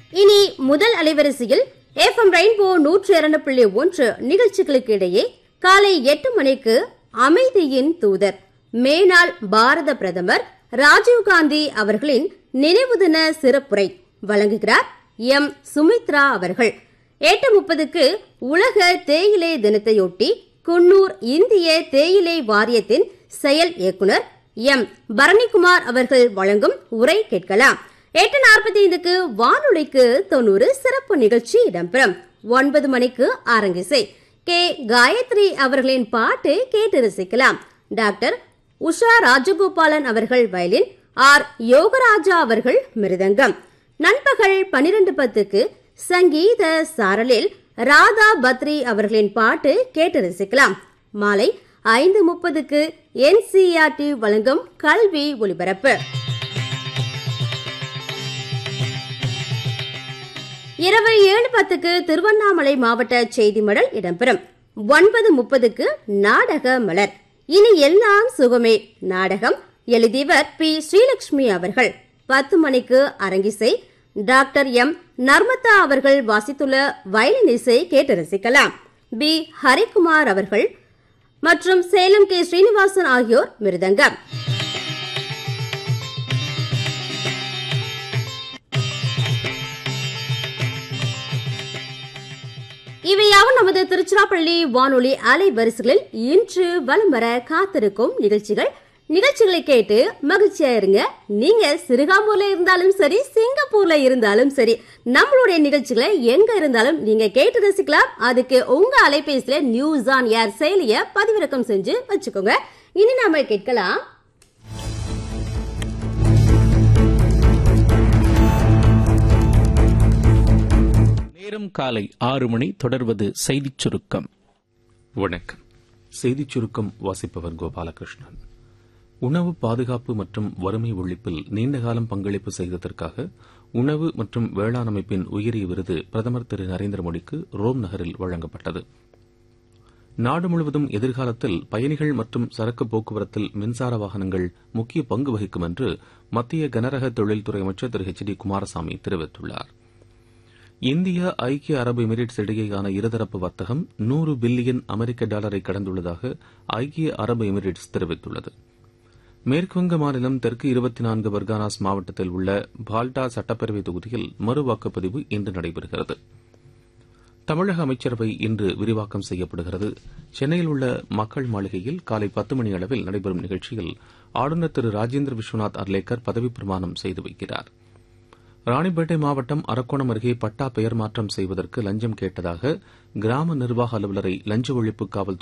இனி முதல் அலைவரிசையில் எஃப்எம் ரெயின்போ நூற்றி இரண்டு புள்ளி ஒன்று நிகழ்ச்சிகளுக்கு இடையே காலை எட்டு மணிக்கு அமைதியின் தூதர் மேனாள் பாரத பிரதமர் ராஜீவ்காந்தி அவர்களின் நினைவு தின சிறப்புரை வழங்குகிறார் எம் சுமித்ரா அவர்கள் எட்டு முப்பதுக்கு உலக தேயிலை தினத்தையொட்டி குன்னூர் இந்திய தேயிலை வாரியத்தின் செயல் இயக்குனர் எம் பரணிக்குமார் அவர்கள் வழங்கும் உரை கேட்கலாம் எட்டு நாற்பத்தி ஐந்துக்கு வானொலிக்கு தொண்ணூறு சிறப்பு நிகழ்ச்சி இடம்பெறும் ஒன்பது மணிக்கு அரங்கிசை கே காயத்ரி அவர்களின் பாட்டு கேட்டு ரசிக்கலாம் டாக்டர் உஷா ராஜகோபாலன் அவர்கள் வயலின் ஆர் யோகராஜா அவர்கள் மிருதங்கம் நண்பகல் பனிரெண்டு பத்துக்கு சங்கீத சாரலில் ராதா பத்ரி அவர்களின் பாட்டு கேட்டு ரசிக்கலாம் மாலை ஐந்து முப்பதுக்கு என்சிஆர்டி வழங்கும் கல்வி ஒலிபரப்பு இரவு ஏழு பத்துக்கு திருவண்ணாமலை மாவட்ட செய்தி மடல் இடம்பெறும் ஒன்பது முப்பதுக்கு நாடக மலர் இனி எல்லாம் சுகமே நாடகம் எழுதியவர் பி ஸ்ரீலட்சுமி அவர்கள் பத்து மணிக்கு அரங்கிசை டாக்டர் எம் நர்மதா அவர்கள் வாசித்துள்ள வயலின் இசை கேட்டு ரசிக்கலாம் பி ஹரிகுமார் அவர்கள் மற்றும் சேலம் கே ஸ்ரீனிவாசன் ஆகியோர் மிருதங்கம் இவையாவும் நமது திருச்சிராப்பள்ளி வானொலி அலைவரிசைகளில் இன்று வலம் வர காத்திருக்கும் நிகழ்ச்சிகள் நிகழ்ச்சிகளை கேட்டு மகிழ்ச்சியா இருங்க நீங்க சிறுகாம்பூர்ல இருந்தாலும் சரி சிங்கப்பூர்ல இருந்தாலும் சரி நம்மளுடைய நிகழ்ச்சிகளை எங்க இருந்தாலும் நீங்க கேட்டு ரசிக்கலாம் அதுக்கு உங்க அலைபேசியில நியூஸ் ஆன் ஏர் செயலிய பதிவிறக்கம் செஞ்சு வச்சுக்கோங்க இனி நாம கேட்கலாம் நேரம் காலை ஆறு மணி தொடர்வது செய்திச் சுருக்கம் வணக்கம் செய்திச் சுருக்கம் வாசிப்பவர் கோபாலகிருஷ்ணன் உணவு பாதுகாப்பு மற்றும் வறுமை ஒழிப்பில் நீண்டகாலம் பங்களிப்பு செய்ததற்காக உணவு மற்றும் வேளாண் அமைப்பின் உயரிய விருது பிரதமர் திரு நரேந்திர மோடிக்கு ரோம் நகரில் வழங்கப்பட்டது நாடு முழுவதும் எதிர்காலத்தில் பயணிகள் மற்றும் சரக்கு போக்குவரத்தில் மின்சார வாகனங்கள் முக்கிய பங்கு வகிக்கும் என்று மத்திய கனரக தொழில்துறை அமைச்சர் திரு எச் டி குமாரசாமி தெரிவித்துள்ளார் இந்தியா ஐக்கிய அரபு எமிரேட்ஸ் இடையேயான இருதரப்பு வர்த்தகம் நூறு பில்லியன் அமெரிக்க டாலரை கடந்துள்ளதாக ஐக்கிய அரபு எமிரேட்ஸ் தெரிவித்துள்ளது மேற்குவங்க மாநிலம் தெற்கு இருபத்தி நான்கு பர்கானாஸ் மாவட்டத்தில் உள்ள பால்டா சட்டப்பேரவை தொகுதியில் மறு வாக்குப்பதிவு இன்று நடைபெறுகிறது தமிழக அமைச்சரவை இன்று விரிவாக்கம் செய்யப்படுகிறது சென்னையில் உள்ள மக்கள் மாளிகையில் காலை பத்து மணி அளவில் நடைபெறும் நிகழ்ச்சியில் ஆளுநர் திரு ராஜேந்திர விஸ்வநாத் அர்லேக்கர் பதவிப் பிரமாணம் செய்து வைக்கிறார் ராணிப்பேட்டை மாவட்டம் அரக்கோணம் அருகே பட்டா பெயர் மாற்றம் செய்வதற்கு லஞ்சம் கேட்டதாக கிராம நிர்வாக அலுவலரை லஞ்ச ஒழிப்பு காவல்துறை